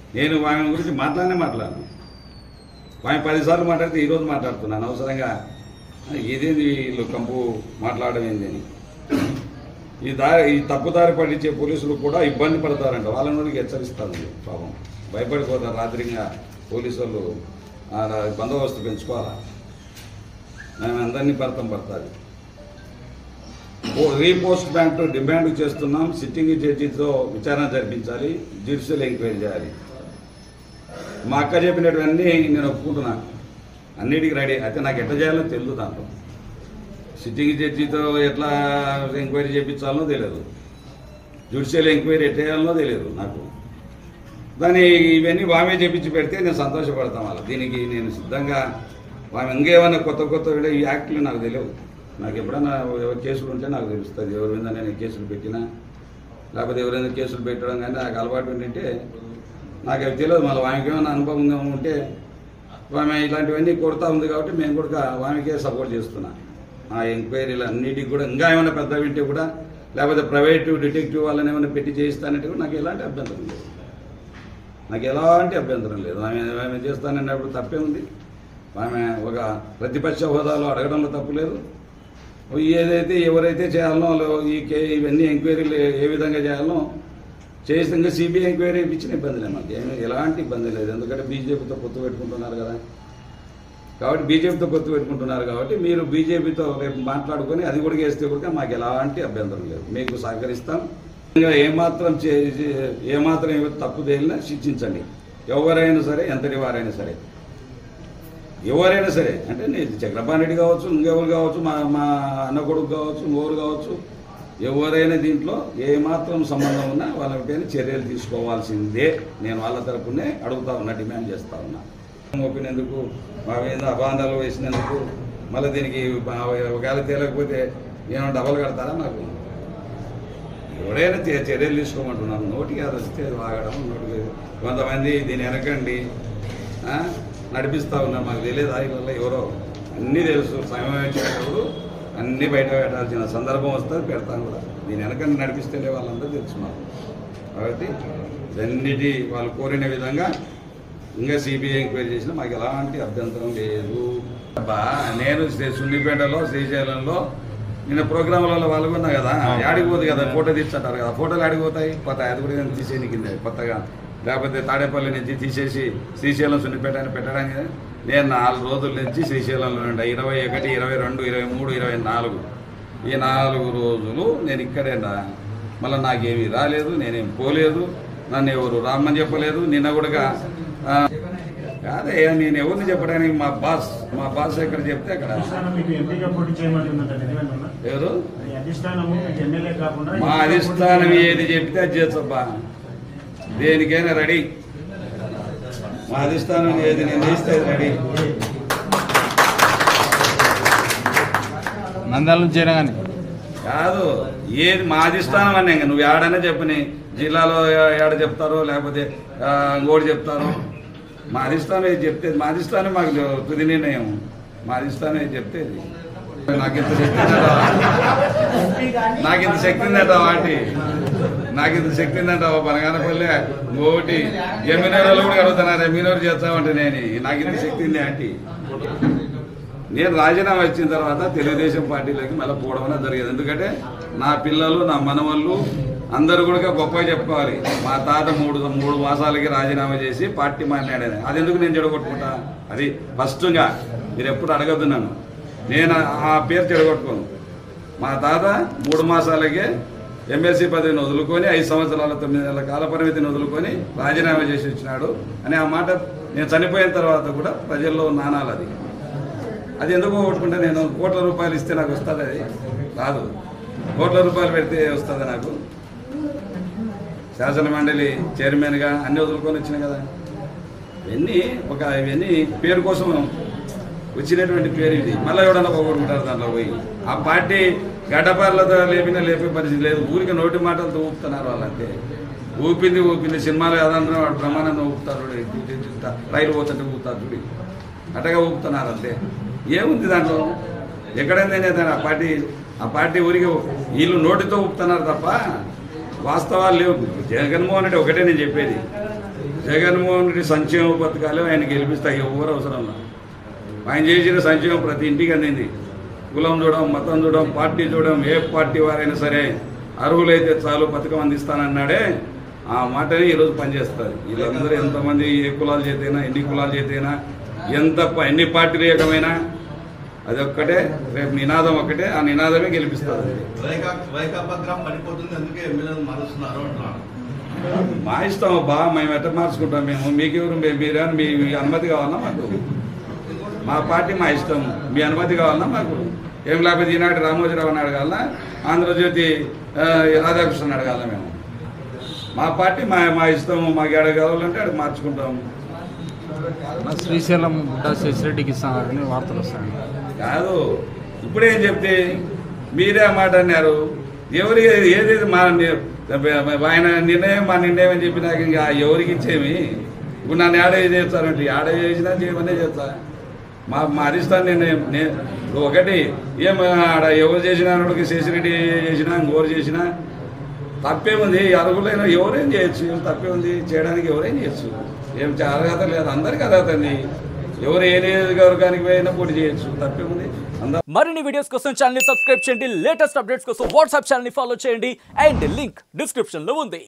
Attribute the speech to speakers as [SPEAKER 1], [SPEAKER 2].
[SPEAKER 1] నేను ఆమె గురించి మాట్లాడనే మాట్లాడను ఆమె పదిసార్లు మాట్లాడితే ఈరోజు మాట్లాడుతున్నాను అవసరంగా ఇదేంది వీళ్ళు కంపు మాట్లాడడం ఏంది అని ఈ దారి ఈ తప్పుదారి పట్టించే పోలీసులు కూడా ఇబ్బంది పడతారంట వాళ్ళని కూడా హెచ్చరిస్తాను పాపం భయపడిపోతారు రాత్రిగా పోలీసు వాళ్ళు ఆ బందోబస్తు పెంచుకోవాలా మేము అందరినీ భర్తం పడుతుంది రీపోస్ట్ బ్యాంక్ డిమాండ్ చేస్తున్నాం సిట్టింగ్ జడ్జితో విచారణ జరిపించాలి జ్యుడిషియల్ ఎంక్వైరీ చేయాలి మా అక్క చెప్పినటువన్నీ నేను ఒప్పుకుంటున్నా అన్నిటికీ రెడీ అయితే నాకు ఎట్లా చేయాలో తెలియదు దాంట్లో సిట్టింగ్ జడ్జితో ఎట్లా ఎంక్వైరీ చేయించాలనో తెలియదు జ్యుడిషియల్ ఎంక్వైరీ ఎట్లా చేయాలనో తెలియదు నాకు దాన్ని ఇవన్నీ వామే చేపించి పెడితే నేను సంతోషపడతాం అలా దీనికి నేను సిద్ధంగా వామె ఇంకేమైనా కొత్త కొత్త వీడియో ఈ యాక్ట్లు నాకు తెలియవు నాకు ఎప్పుడైనా ఎవరి కేసులు ఉంటే నాకు తెలుస్తుంది ఎవరి మీద నేను కేసులు పెట్టినా లేకపోతే ఎవరైనా కేసులు పెట్టడం కానీ నాకు అలవాటు ఉంటే నాకు అవి తెలియదు మళ్ళీ వామెకి ఏమైనా అనుభవం ఉంటే ఆమె ఇలాంటివన్నీ కొడతా ఉంది కాబట్టి మేము కూడా ఆమెకే సపోర్ట్ చేస్తున్నా ఆ ఎంక్వైరీలు అన్నిటికి కూడా ఇంకా ఏమైనా పెద్ద వింటే కూడా లేకపోతే ప్రైవేటు డిటెక్టివ్ వాళ్ళని ఏమైనా పెట్టి చేయిస్తానంటే కూడా నాకు ఎలాంటి అభ్యంతరం లేదు నాకు ఎలాంటి అభ్యంతరం లేదు ఆమె ఆమె చేస్తానన్నప్పుడు తప్పే ఉంది ఆమె ఒక ప్రతిపక్ష హోదాలో అడగడంలో తప్పు లేదు ఏదైతే ఎవరైతే చేయాలనో వాళ్ళు ఈ కే ఇవన్నీ ఎంక్వైరీలు ఏ విధంగా చేయాలనో చేస్తే ఇంకా సిబిఐ ఎంక్వైరీ ఇచ్చిన ఇబ్బంది లేదు మాకు ఏమీ ఎలాంటి ఇబ్బంది లేదు ఎందుకంటే బీజేపీతో పొత్తు పెట్టుకుంటున్నారు కదా కాబట్టి బీజేపీతో పొత్తు పెట్టుకుంటున్నారు కాబట్టి మీరు బీజేపీతో రేపు మాట్లాడుకొని అది కూడా వేస్తే కూడా మాకు ఎలాంటి అభ్యంతరం లేదు మీకు సహకరిస్తాం ఇంకా ఏమాత్రం చే చే- ఏమాత్రం ఏమి తప్పు తేలినా శిక్షించండి ఎవరైనా సరే ఎంతటి వారైనా సరే ఎవరైనా సరే అంటే నేను చక్రపాణి రెడ్డి కావచ్చు ఇంకెవరు కావచ్చు మా మా అన్న కొడుకు కావచ్చు ఇంకెవరు కావచ్చు ఎవరైనా దీంట్లో ఏమాత్రం సంబంధం ఉన్నా వాళ్ళపైన చర్యలు తీసుకోవాల్సిందే నేను వాళ్ళ తరపునే అడుగుతా ఉన్నా డిమాండ్ చేస్తా ఉన్నా మోపినందుకు మా మీద అబాంధాలు వేసినందుకు మళ్ళీ దీనికి మా- ఒకవేళ తేలకపోతే నేను డబల్ కడతారా నాకు ఎవరైనా చే- చర్యలు తీసుకోమంటున్నాను నోటికి అది వస్తే వాగడం నోటికి కొంతమంది దీని వెనకండి ఆ, నడిపిస్తా ఉన్నారు మాకు తెలియదు ఆయన ఎవరో అన్నీ తెలుసు సమయం వచ్చేటప్పుడు అన్నీ బయట పెట్టాల్సిన సందర్భం వస్తుంది పెడతాను కూడా దీని వెనకండి నడిపిస్తేనే వాళ్ళందరూ తెలుసు మాకు కాబట్టి ఇదన్నిటి వాళ్ళు కోరిన విధంగా ఇంకా సిబిఐ ఎంక్వైరీ చేసినా మాకు ఎలాంటి అభ్యంతరం లేదు అబ్బా నేను శ్రీ- సున్నిపేటలో శ్రీశైలంలో నిన్న ప్రోగ్రాంలలో పాల్గొన్నా కదా యాడికి పోదు కదా ఫోటో తీర్చంటారు కదా ఫోటోలు ఆడికి పోతాయి కొత్త అది కూడా నేను తీసేయని కింద కొత్తగా లేకపోతే తాడేపల్లి నుంచి తీసేసి శ్రీశైలం సున్నిపేట అని పెట్టడానికి నేను నాలుగు రోజుల నుంచి శ్రీశైలంలో ఉండే ఇరవై ఒకటి ఇరవై రెండు ఇరవై మూడు ఇరవై నాలుగు ఈ నాలుగు రోజులు నేను ఇక్కడేనా మళ్ళీ నాకేమీ రాలేదు నేనేం పోలేదు నన్ను ఎవరు రామ్మని చెప్పలేదు నిన్న కూడా ఆ, కాదే నేను ఎవరిని చెప్పడానికి మా బాస్ మా బాస్ ఎక్కడ చెప్తే అక్కడ
[SPEAKER 2] అధిష్టానం మీకు ఎంపీగా పోటీ చేయమంటుందంట నిజమేనా అన్న?
[SPEAKER 1] ఎవరు
[SPEAKER 2] అది అధిష్టానము మీకు ఎమ్మెల్యే కాకుండా
[SPEAKER 1] మా అధిష్టానం ఏది చెప్తే అది చేస్తబ్బా దేనికైనా రెడీ మా అధిష్టానం ఏది నేను చేస్తే అది రెడీ
[SPEAKER 3] నంద్యాల నుంచి అయినా కానీ
[SPEAKER 1] కాదు ఏది మా అధిష్టానం అని ఇంకా నువ్వు ఏడైనా చెప్పని జిల్లాలో ఏ- ఏడ చెప్తారో లేకపోతే ఆ, ఇంకోటి చెప్తారో మా అధిష్టానం ఏది చెప్తే మా అధిష్టానం మాకు తుది నిర్ణయం మా అధిష్టానం ఏది చెప్తేది నాకు ఇంత శక్తి ఉందట నాకు ఇంత శక్తి ఉందట వాటి నాకు ఇంత శక్తి ఉందంట పనగానపల్లి ఇంకోటి ఎమ్మినోరు వాళ్ళు కూడా అడుగుతున్నారు ఎమ్మినోరు చేస్తామంటే నేను నాకు ఇంత శక్తి ఉంది ఆంటీ నేను రాజీనామా ఇచ్చిన తర్వాత తెలుగుదేశం పార్టీలోకి మళ్ళీ పోవడం అనేది జరిగేది ఎందుకంటే నా పిల్లలు నా మనవళ్ళు అందరూ కూడా గొప్పగా చెప్పుకోవాలి మా తాత మూడు మూడు మాసాలకి రాజీనామా చేసి పార్టీ మాట్లాడేది అది ఎందుకు నేను చెడగొట్టుకుంటా అది ఫస్ట్గా మీరు ఎప్పుడు అడగద్దు నన్ను నేను ఆ పేరు చెడగొట్టుకోను మా తాత మూడు మాసాలకే ఎమ్మెల్సీ పదవిని వదులుకొని ఐదు సంవత్సరాల తొమ్మిది నెలల కాల పరిమితిని వదులుకొని రాజీనామా చేసి వచ్చినాడు అనే ఆ మాట నేను చనిపోయిన తర్వాత కూడా ప్రజల్లో నానాలి అది అది ఎందుకు పోగొట్టుకుంటే నేను కోట్ల రూపాయలు ఇస్తే నాకు వస్తుంది అది రాదు కోట్ల రూపాయలు పెడితే వస్తుంది నాకు శాసన మండలి చైర్మన్గా అన్ని వదులుకొని వచ్చిన కదా ఇవన్నీ ఒక ఇవన్నీ పేరు కోసం వచ్చినటువంటి పేరు ఇది మళ్ళీ ఎవడన్నా పోగొట్టుకుంటారు దాంట్లో పోయి ఆ పార్టీ గడ్డపార్లతో లేపినా లేపే పరిస్థితి లేదు ఊరికి నోటి మాటలతో ఊపుతున్నారు వాళ్ళంతే ఊపింది ఊపింది సినిమాలో ఏదన్నా వాడు బ్రహ్మానందం ఊపుతారు చూడు, ఇటు ఇటు ఇటు రైలు పోతుంటే ఊపుతారు చూడు అట్టగా ఊపుతున్నారు అంతే ఏముంది దాంట్లో ఎక్కడైంది ఆ పార్టీ ఆ పార్టీ ఊరికి వీళ్ళు నోటితో ఊపుతున్నారు తప్ప వాస్తవాలు లేవు జగన్మోహన్ రెడ్డి ఒకటే నేను చెప్పేది జగన్మోహన్ రెడ్డి సంక్షేమ పథకాలు ఆయన గెలిపిస్తాయి ఎవరు అవసరం లేదు. ఆయన చేసిన సంక్షేమం ప్రతి ఇంటికి అందింది కులం చూడడం మతం చూడడం పార్టీ చూడడం ఏ పార్టీ వారైనా సరే అర్హులైతే చాలు పథకం అందిస్తానన్నాడే ఆ మాటని ఈరోజు పనిచేస్తారు వీళ్ళందరూ ఎంతమంది ఏ కులాలు చేతైనా ఎన్ని కులాలు చేతైనా ఎంత ప- ఎన్ని పార్టీలు ఏకమైనా అది ఒక్కటే రేపు నినాదం ఒక్కటే ఆ నినాదమే గెలిపిస్తారు
[SPEAKER 3] వైకా వైకాపగ్రామ్ పడిపోతుంది అందుకే ఎమ్మెల్యేలు మారుస్తున్నారు అంటున్నాను
[SPEAKER 1] మా ఇష్టం బా మేము ఎట్లా మార్చుకుంటాం మేము మీకెవరు మీ- మీరే మీ మీ అనుమతి కావాలన్నా మాకు మా పార్టీ మా ఇష్టం మీ అనుమతి కావాలన్నా మాకు ఏం లేకపోతే ఈనాటి రామోజీరావు అడగాలన్నా ఆంధ్రజ్యోతి ఆ, రాధాకృష్ణ అడగాల మేము మా పార్టీ మా మా ఇష్టం మాకు ఎడ కావాలంటే అక్కడ మార్చుకుంటాం
[SPEAKER 4] నా శ్రీశైలం గుడ్డ శశిరెడ్డికి ఇస్తానని వార్తలు వస్తాయి
[SPEAKER 1] కాదు ఇప్పుడేం చెప్తే మీరే ఆ మాట అన్నారు ఎవరి ఏదేది మా ని- ఆయన నిర్ణయం మా నిర్ణయం అని చెప్పినాక ఇంకా ఎవరికి ఇచ్చేమి ఇప్పుడు నన్ను ఆడ చేస్తానంటే ఆడ చేసినా చేయమనే చేస్తా మా మా అధిష్టాన నిర్ణయం నే- ఇప్పుడు ఒకటి ఏం ఆడ ఎవరు చేసినా వాడికి శేషిరెడ్డి చేసినా ఇంకోరు చేసినా తప్పేముంది అరుగులైన ఎవరేం చేయొచ్చు ఏం తప్పే ఉంది చేయడానికి ఎవరేం చేయొచ్చు ఏం చే- అర్హత లేదు అందరికీ అర్హత ఉంది ఎవరు ఏ నియోజకవర్గానికి పోయినా పోటీ చేయొచ్చు తప్పేముంది అందరూ
[SPEAKER 5] మరిన్ని వీడియోస్ కోసం ఛానల్ ని సబ్స్క్రైబ్ చేయండి లేటెస్ట్ అప్డేట్స్ కోసం వాట్సాప్ ఛానల్ ని ఫాలో చేయండి అండ్ లింక్ డిస్క్రిప్షన్ లో ఉంది